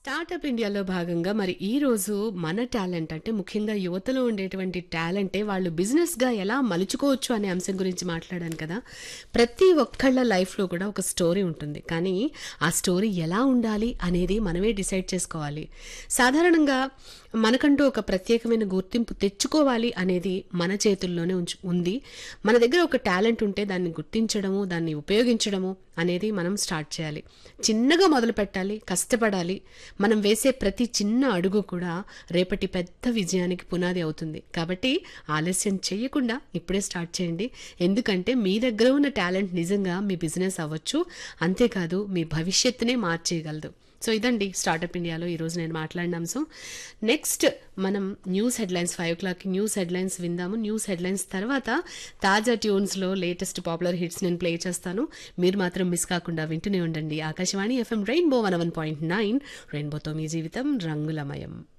startup ఇండియాలో భాగంగా మరి ఈ రోజు మన టాలెంట్ అంటే ముఖ్యంగా యువతలో ఉండేటువంటి టాలెంటే వాళ్ళు బిజినెస్గా ఎలా మలుచుకోవచ్చు అనే అంశం గురించి మాట్లాడాను కదా ప్రతి ఒక్కళ్ళ లైఫ్లో కూడా ఒక స్టోరీ ఉంటుంది కానీ ఆ స్టోరీ ఎలా ఉండాలి అనేది మనమే డిసైడ్ చేసుకోవాలి సాధారణంగా మనకంటూ ఒక ప్రత్యేకమైన గుర్తింపు తెచ్చుకోవాలి అనేది మన చేతుల్లోనే ఉంచు ఉంది మన దగ్గర ఒక టాలెంట్ ఉంటే దాన్ని గుర్తించడము దాన్ని ఉపయోగించడము అనేది మనం స్టార్ట్ చేయాలి చిన్నగా మొదలు పెట్టాలి కష్టపడాలి మనం వేసే ప్రతి చిన్న అడుగు కూడా రేపటి పెద్ద విజయానికి పునాది అవుతుంది కాబట్టి ఆలస్యం చేయకుండా ఇప్పుడే స్టార్ట్ చేయండి ఎందుకంటే మీ దగ్గర ఉన్న టాలెంట్ నిజంగా మీ బిజినెస్ అవ్వచ్చు అంతేకాదు మీ భవిష్యత్తునే మార్చేయగలదు సో ఇదండి స్టార్టప్ ఇండియాలో ఈరోజు నేను మాట్లాడిన అంశం నెక్స్ట్ మనం న్యూస్ హెడ్లైన్స్ ఫైవ్ ఓ క్లాక్కి న్యూస్ హెడ్లైన్స్ విందాము న్యూస్ హెడ్లైన్స్ తర్వాత తాజా ట్యూన్స్లో లేటెస్ట్ పాపులర్ హిట్స్ నేను ప్లే చేస్తాను మీరు మాత్రం మిస్ కాకుండా వింటూనే ఉండండి Akashvani FM rainbow one one point nine రెయిన్బోతో మీ జీవితం రంగులమయం